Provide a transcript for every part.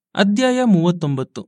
ಅಧ್ಯಾಯ ಮೂವತ್ತೊಂಬತ್ತು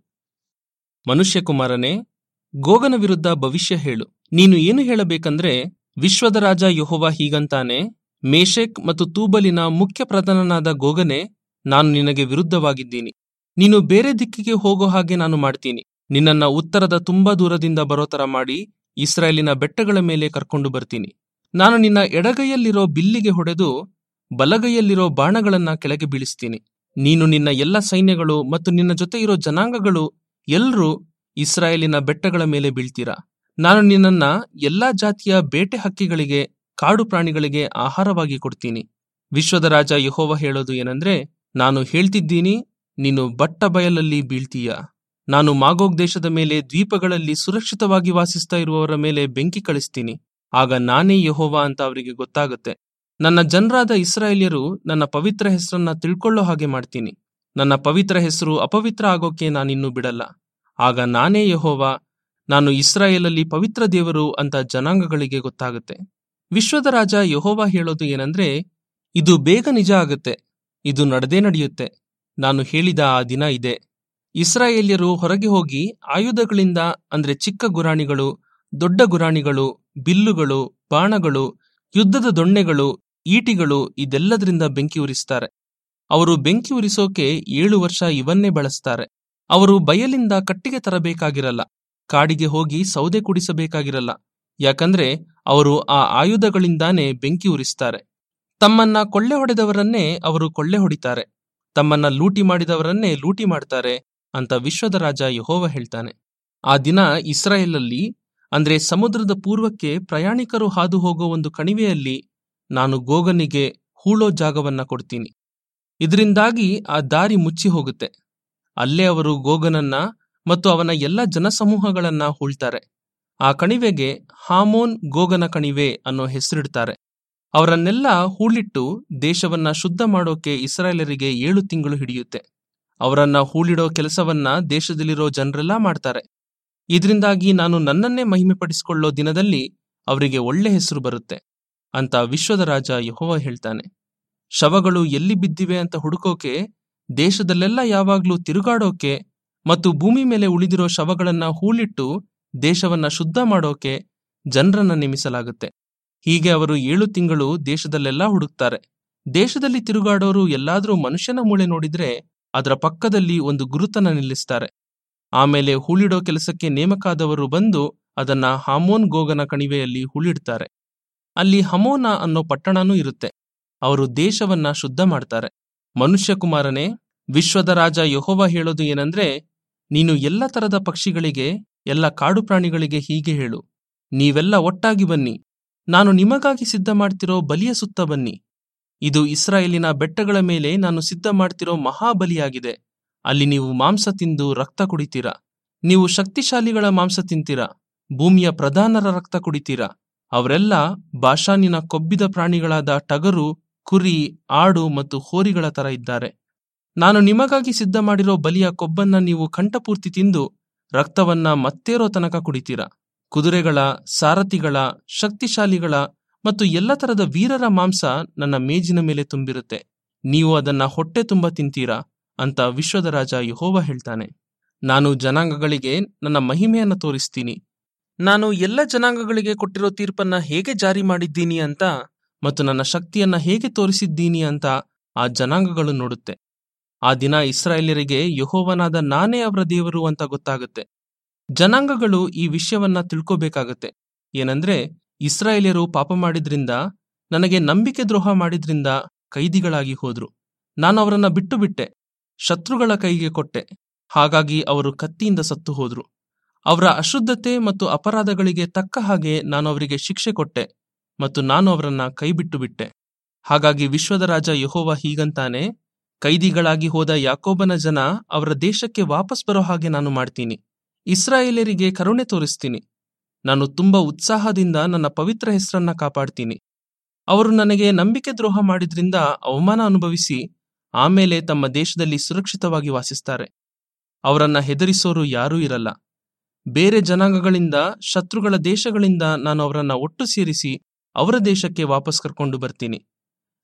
ಮನುಷ್ಯಕುಮಾರನೇ ಗೋಗನ ವಿರುದ್ಧ ಭವಿಷ್ಯ ಹೇಳು ನೀನು ಏನು ಹೇಳಬೇಕಂದ್ರೆ ವಿಶ್ವದ ರಾಜ ಯೆಹೋವ ಹೀಗಂತಾನೆ ಮೇಷೆಕ್ ಮತ್ತು ತೂಬಲಿನ ಮುಖ್ಯ ಪ್ರಧಾನನಾದ ಗೋಗನೆ ನಾನು ನಿನಗೆ ವಿರುದ್ಧವಾಗಿದ್ದೀನಿ ನೀನು ಬೇರೆ ದಿಕ್ಕಿಗೆ ಹೋಗೋ ಹಾಗೆ ನಾನು ಮಾಡ್ತೀನಿ ನಿನ್ನನ್ನ ಉತ್ತರದ ತುಂಬಾ ದೂರದಿಂದ ಬರೋ ತರ ಮಾಡಿ ಇಸ್ರಾಯೇಲಿನ ಬೆಟ್ಟಗಳ ಮೇಲೆ ಕರ್ಕೊಂಡು ಬರ್ತೀನಿ ನಾನು ನಿನ್ನ ಎಡಗೈಯಲ್ಲಿರೋ ಬಿಲ್ಲಿಗೆ ಹೊಡೆದು ಬಲಗೈಯಲ್ಲಿರೋ ಬಾಣಗಳನ್ನ ಕೆಳಗೆ ಬೀಳಿಸ್ತೀನಿ ನೀನು ನಿನ್ನ ಎಲ್ಲ ಸೈನ್ಯಗಳು ಮತ್ತು ನಿನ್ನ ಜೊತೆ ಇರೋ ಜನಾಂಗಗಳು ಎಲ್ರೂ ಇಸ್ರಾಯೇಲಿನ ಬೆಟ್ಟಗಳ ಮೇಲೆ ಬೀಳ್ತೀರಾ ನಾನು ನಿನ್ನನ್ನ ಎಲ್ಲಾ ಜಾತಿಯ ಬೇಟೆ ಹಕ್ಕಿಗಳಿಗೆ ಕಾಡು ಪ್ರಾಣಿಗಳಿಗೆ ಆಹಾರವಾಗಿ ಕೊಡ್ತೀನಿ ವಿಶ್ವದ ರಾಜ ಯಹೋವ ಹೇಳೋದು ಏನಂದ್ರೆ ನಾನು ಹೇಳ್ತಿದ್ದೀನಿ ನೀನು ಬಟ್ಟ ಬಯಲಲ್ಲಿ ಬೀಳ್ತೀಯ ನಾನು ಮಾಗೋಗ್ ದೇಶದ ಮೇಲೆ ದ್ವೀಪಗಳಲ್ಲಿ ಸುರಕ್ಷಿತವಾಗಿ ವಾಸಿಸ್ತಾ ಇರುವವರ ಮೇಲೆ ಬೆಂಕಿ ಕಳಿಸ್ತೀನಿ ಆಗ ನಾನೇ ಯಹೋವ ಅಂತ ಅವರಿಗೆ ಗೊತ್ತಾಗುತ್ತೆ ನನ್ನ ಜನರಾದ ಇಸ್ರಾಯೇಲ್ಯರು ನನ್ನ ಪವಿತ್ರ ಹೆಸರನ್ನ ತಿಳ್ಕೊಳ್ಳೋ ಹಾಗೆ ಮಾಡ್ತೀನಿ ನನ್ನ ಪವಿತ್ರ ಹೆಸರು ಅಪವಿತ್ರ ಆಗೋಕೆ ನಾನಿನ್ನೂ ಬಿಡಲ್ಲ ಆಗ ನಾನೇ ಯಹೋವ ನಾನು ಇಸ್ರಾಯೇಲಲ್ಲಿ ಪವಿತ್ರ ದೇವರು ಅಂತ ಜನಾಂಗಗಳಿಗೆ ಗೊತ್ತಾಗುತ್ತೆ ವಿಶ್ವದ ರಾಜ ಯಹೋವ ಹೇಳೋದು ಏನಂದ್ರೆ ಇದು ಬೇಗ ನಿಜ ಆಗುತ್ತೆ ಇದು ನಡೆದೇ ನಡೆಯುತ್ತೆ ನಾನು ಹೇಳಿದ ಆ ದಿನ ಇದೆ ಇಸ್ರಾಯೇಲ್ಯರು ಹೊರಗೆ ಹೋಗಿ ಆಯುಧಗಳಿಂದ ಅಂದ್ರೆ ಚಿಕ್ಕ ಗುರಾಣಿಗಳು ದೊಡ್ಡ ಗುರಾಣಿಗಳು ಬಿಲ್ಲುಗಳು ಬಾಣಗಳು ಯುದ್ಧದ ದೊಣ್ಣೆಗಳು ಈಟಿಗಳು ಇದೆಲ್ಲದರಿಂದ ಬೆಂಕಿ ಉರಿಸ್ತಾರೆ ಅವರು ಬೆಂಕಿ ಉರಿಸೋಕೆ ಏಳು ವರ್ಷ ಇವನ್ನೇ ಬಳಸ್ತಾರೆ ಅವರು ಬಯಲಿಂದ ಕಟ್ಟಿಗೆ ತರಬೇಕಾಗಿರಲ್ಲ ಕಾಡಿಗೆ ಹೋಗಿ ಸೌದೆ ಕುಡಿಸಬೇಕಾಗಿರಲ್ಲ ಯಾಕಂದ್ರೆ ಅವರು ಆ ಆಯುಧಗಳಿಂದಾನೇ ಬೆಂಕಿ ಉರಿಸ್ತಾರೆ ತಮ್ಮನ್ನ ಕೊಳ್ಳೆ ಹೊಡೆದವರನ್ನೇ ಅವರು ಕೊಳ್ಳೆ ಹೊಡಿತಾರೆ ತಮ್ಮನ್ನ ಲೂಟಿ ಮಾಡಿದವರನ್ನೇ ಲೂಟಿ ಮಾಡ್ತಾರೆ ಅಂತ ವಿಶ್ವದ ರಾಜ ಯಹೋವ ಹೇಳ್ತಾನೆ ಆ ದಿನ ಇಸ್ರಾಯೇಲಲ್ಲಿ ಅಂದ್ರೆ ಸಮುದ್ರದ ಪೂರ್ವಕ್ಕೆ ಪ್ರಯಾಣಿಕರು ಹಾದು ಹೋಗೋ ಒಂದು ಕಣಿವೆಯಲ್ಲಿ ನಾನು ಗೋಗನಿಗೆ ಹೂಳೋ ಜಾಗವನ್ನ ಕೊಡ್ತೀನಿ ಇದರಿಂದಾಗಿ ಆ ದಾರಿ ಮುಚ್ಚಿ ಹೋಗುತ್ತೆ ಅಲ್ಲೇ ಅವರು ಗೋಗನನ್ನ ಮತ್ತು ಅವನ ಎಲ್ಲ ಜನಸಮೂಹಗಳನ್ನ ಹೂಳ್ತಾರೆ ಆ ಕಣಿವೆಗೆ ಹಾಮೋನ್ ಗೋಗನ ಕಣಿವೆ ಅನ್ನೋ ಹೆಸರಿಡ್ತಾರೆ ಅವರನ್ನೆಲ್ಲ ಹೂಳಿಟ್ಟು ದೇಶವನ್ನ ಶುದ್ಧ ಮಾಡೋಕೆ ಇಸ್ರಾಯೇಲರಿಗೆ ಏಳು ತಿಂಗಳು ಹಿಡಿಯುತ್ತೆ ಅವರನ್ನ ಹೂಳಿಡೋ ಕೆಲಸವನ್ನ ದೇಶದಲ್ಲಿರೋ ಜನರೆಲ್ಲ ಮಾಡ್ತಾರೆ ಇದರಿಂದಾಗಿ ನಾನು ನನ್ನನ್ನೇ ಮಹಿಮೆಪಡಿಸಿಕೊಳ್ಳೋ ದಿನದಲ್ಲಿ ಅವರಿಗೆ ಒಳ್ಳೆ ಹೆಸರು ಬರುತ್ತೆ ಅಂತ ವಿಶ್ವದ ರಾಜ ಯಹೋವ ಹೇಳ್ತಾನೆ ಶವಗಳು ಎಲ್ಲಿ ಬಿದ್ದಿವೆ ಅಂತ ಹುಡುಕೋಕೆ ದೇಶದಲ್ಲೆಲ್ಲ ಯಾವಾಗ್ಲೂ ತಿರುಗಾಡೋಕೆ ಮತ್ತು ಭೂಮಿ ಮೇಲೆ ಉಳಿದಿರೋ ಶವಗಳನ್ನ ಹೂಳಿಟ್ಟು ದೇಶವನ್ನ ಶುದ್ಧ ಮಾಡೋಕೆ ಜನರನ್ನ ನೇಮಿಸಲಾಗುತ್ತೆ ಹೀಗೆ ಅವರು ಏಳು ತಿಂಗಳು ದೇಶದಲ್ಲೆಲ್ಲ ಹುಡುಕ್ತಾರೆ ದೇಶದಲ್ಲಿ ತಿರುಗಾಡೋರು ಎಲ್ಲಾದ್ರೂ ಮನುಷ್ಯನ ಮೂಳೆ ನೋಡಿದ್ರೆ ಅದರ ಪಕ್ಕದಲ್ಲಿ ಒಂದು ಗುರುತನ್ನ ನಿಲ್ಲಿಸ್ತಾರೆ ಆಮೇಲೆ ಹೂಳಿಡೋ ಕೆಲಸಕ್ಕೆ ನೇಮಕಾದವರು ಬಂದು ಅದನ್ನ ಹಾಮೋನ್ ಗೋಗನ ಕಣಿವೆಯಲ್ಲಿ ಹೂಳಿಡ್ತಾರೆ ಅಲ್ಲಿ ಹಮೋನ ಅನ್ನೋ ಪಟ್ಟಣನೂ ಇರುತ್ತೆ ಅವರು ದೇಶವನ್ನ ಶುದ್ಧ ಮಾಡ್ತಾರೆ ಮನುಷ್ಯ ಕುಮಾರನೇ ವಿಶ್ವದ ರಾಜ ಯಹೋವ ಹೇಳೋದು ಏನಂದ್ರೆ ನೀನು ಎಲ್ಲ ತರದ ಪಕ್ಷಿಗಳಿಗೆ ಎಲ್ಲ ಕಾಡು ಪ್ರಾಣಿಗಳಿಗೆ ಹೀಗೆ ಹೇಳು ನೀವೆಲ್ಲ ಒಟ್ಟಾಗಿ ಬನ್ನಿ ನಾನು ನಿಮಗಾಗಿ ಸಿದ್ಧ ಮಾಡ್ತಿರೋ ಬಲಿಯ ಸುತ್ತ ಬನ್ನಿ ಇದು ಇಸ್ರಾಯೇಲಿನ ಬೆಟ್ಟಗಳ ಮೇಲೆ ನಾನು ಸಿದ್ಧ ಮಾಡ್ತಿರೋ ಮಹಾಬಲಿಯಾಗಿದೆ ಅಲ್ಲಿ ನೀವು ಮಾಂಸ ತಿಂದು ರಕ್ತ ಕುಡಿತೀರಾ ನೀವು ಶಕ್ತಿಶಾಲಿಗಳ ಮಾಂಸ ತಿಂತೀರಾ ಭೂಮಿಯ ಪ್ರಧಾನರ ರಕ್ತ ಕುಡಿತೀರಾ ಅವರೆಲ್ಲ ಬಾಷಾನಿನ ಕೊಬ್ಬಿದ ಪ್ರಾಣಿಗಳಾದ ಟಗರು ಕುರಿ ಆಡು ಮತ್ತು ಹೋರಿಗಳ ತರ ಇದ್ದಾರೆ ನಾನು ನಿಮಗಾಗಿ ಸಿದ್ಧ ಮಾಡಿರೋ ಬಲಿಯ ಕೊಬ್ಬನ್ನ ನೀವು ಕಂಠಪೂರ್ತಿ ತಿಂದು ರಕ್ತವನ್ನ ಮತ್ತೇರೋ ತನಕ ಕುಡಿತೀರಾ ಕುದುರೆಗಳ ಸಾರಥಿಗಳ ಶಕ್ತಿಶಾಲಿಗಳ ಮತ್ತು ಎಲ್ಲ ತರದ ವೀರರ ಮಾಂಸ ನನ್ನ ಮೇಜಿನ ಮೇಲೆ ತುಂಬಿರುತ್ತೆ ನೀವು ಅದನ್ನ ಹೊಟ್ಟೆ ತುಂಬ ತಿಂತೀರಾ ಅಂತ ವಿಶ್ವದ ರಾಜ ಯಹೋವ ಹೇಳ್ತಾನೆ ನಾನು ಜನಾಂಗಗಳಿಗೆ ನನ್ನ ಮಹಿಮೆಯನ್ನ ತೋರಿಸ್ತೀನಿ ನಾನು ಎಲ್ಲ ಜನಾಂಗಗಳಿಗೆ ಕೊಟ್ಟಿರೋ ತೀರ್ಪನ್ನ ಹೇಗೆ ಜಾರಿ ಮಾಡಿದ್ದೀನಿ ಅಂತ ಮತ್ತು ನನ್ನ ಶಕ್ತಿಯನ್ನ ಹೇಗೆ ತೋರಿಸಿದ್ದೀನಿ ಅಂತ ಆ ಜನಾಂಗಗಳು ನೋಡುತ್ತೆ ಆ ದಿನ ಇಸ್ರಾಯೇಲ್ಯರಿಗೆ ಯಹೋವನಾದ ನಾನೇ ಅವರ ದೇವರು ಅಂತ ಗೊತ್ತಾಗುತ್ತೆ ಜನಾಂಗಗಳು ಈ ವಿಷಯವನ್ನ ತಿಳ್ಕೋಬೇಕಾಗತ್ತೆ ಏನಂದ್ರೆ ಇಸ್ರಾಯೇಲ್ಯರು ಪಾಪ ಮಾಡಿದ್ರಿಂದ ನನಗೆ ನಂಬಿಕೆ ದ್ರೋಹ ಮಾಡಿದ್ರಿಂದ ಕೈದಿಗಳಾಗಿ ಹೋದ್ರು ನಾನು ಅವರನ್ನ ಬಿಟ್ಟು ಬಿಟ್ಟೆ ಶತ್ರುಗಳ ಕೈಗೆ ಕೊಟ್ಟೆ ಹಾಗಾಗಿ ಅವರು ಕತ್ತಿಯಿಂದ ಸತ್ತು ಹೋದ್ರು ಅವರ ಅಶುದ್ಧತೆ ಮತ್ತು ಅಪರಾಧಗಳಿಗೆ ತಕ್ಕ ಹಾಗೆ ನಾನು ಅವರಿಗೆ ಶಿಕ್ಷೆ ಕೊಟ್ಟೆ ಮತ್ತು ನಾನು ಅವರನ್ನ ಕೈಬಿಟ್ಟು ಬಿಟ್ಟೆ ಹಾಗಾಗಿ ವಿಶ್ವದ ರಾಜ ಯಹೋವ ಹೀಗಂತಾನೆ ಕೈದಿಗಳಾಗಿ ಹೋದ ಯಾಕೋಬನ ಜನ ಅವರ ದೇಶಕ್ಕೆ ವಾಪಸ್ ಬರೋ ಹಾಗೆ ನಾನು ಮಾಡ್ತೀನಿ ಇಸ್ರಾಯೇಲರಿಗೆ ಕರುಣೆ ತೋರಿಸ್ತೀನಿ ನಾನು ತುಂಬಾ ಉತ್ಸಾಹದಿಂದ ನನ್ನ ಪವಿತ್ರ ಹೆಸರನ್ನ ಕಾಪಾಡ್ತೀನಿ ಅವರು ನನಗೆ ನಂಬಿಕೆ ದ್ರೋಹ ಮಾಡಿದ್ರಿಂದ ಅವಮಾನ ಅನುಭವಿಸಿ ಆಮೇಲೆ ತಮ್ಮ ದೇಶದಲ್ಲಿ ಸುರಕ್ಷಿತವಾಗಿ ವಾಸಿಸ್ತಾರೆ ಅವರನ್ನ ಹೆದರಿಸೋರು ಯಾರೂ ಇರಲ್ಲ ಬೇರೆ ಜನಾಂಗಗಳಿಂದ ಶತ್ರುಗಳ ದೇಶಗಳಿಂದ ನಾನು ಅವರನ್ನ ಒಟ್ಟು ಸೇರಿಸಿ ಅವರ ದೇಶಕ್ಕೆ ವಾಪಸ್ ಕರ್ಕೊಂಡು ಬರ್ತೀನಿ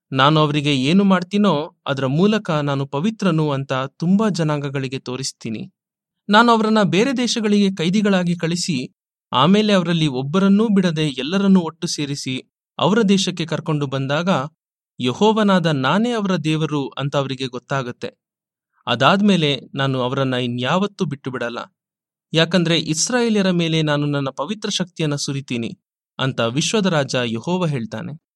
ನಾನು ಅವರಿಗೆ ಏನು ಮಾಡ್ತೀನೋ ಅದರ ಮೂಲಕ ನಾನು ಪವಿತ್ರನು ಅಂತ ತುಂಬಾ ಜನಾಂಗಗಳಿಗೆ ತೋರಿಸ್ತೀನಿ ನಾನು ಅವರನ್ನ ಬೇರೆ ದೇಶಗಳಿಗೆ ಕೈದಿಗಳಾಗಿ ಕಳಿಸಿ ಆಮೇಲೆ ಅವರಲ್ಲಿ ಒಬ್ಬರನ್ನೂ ಬಿಡದೆ ಎಲ್ಲರನ್ನೂ ಒಟ್ಟು ಸೇರಿಸಿ ಅವರ ದೇಶಕ್ಕೆ ಕರ್ಕೊಂಡು ಬಂದಾಗ ಯಹೋವನಾದ ನಾನೇ ಅವರ ದೇವರು ಅಂತ ಅವರಿಗೆ ಗೊತ್ತಾಗುತ್ತೆ ಅದಾದ್ಮೇಲೆ ನಾನು ಅವರನ್ನ ಇನ್ಯಾವತ್ತೂ ಬಿಟ್ಟು ಬಿಡಲ್ಲ ಯಾಕಂದ್ರೆ ಇಸ್ರಾಯೇಲ್ಯರ ಮೇಲೆ ನಾನು ನನ್ನ ಪವಿತ್ರ ಶಕ್ತಿಯನ್ನ ಸುರಿತೀನಿ ಅಂತ ವಿಶ್ವದ ರಾಜ ಯಹೋವ ಹೇಳ್ತಾನೆ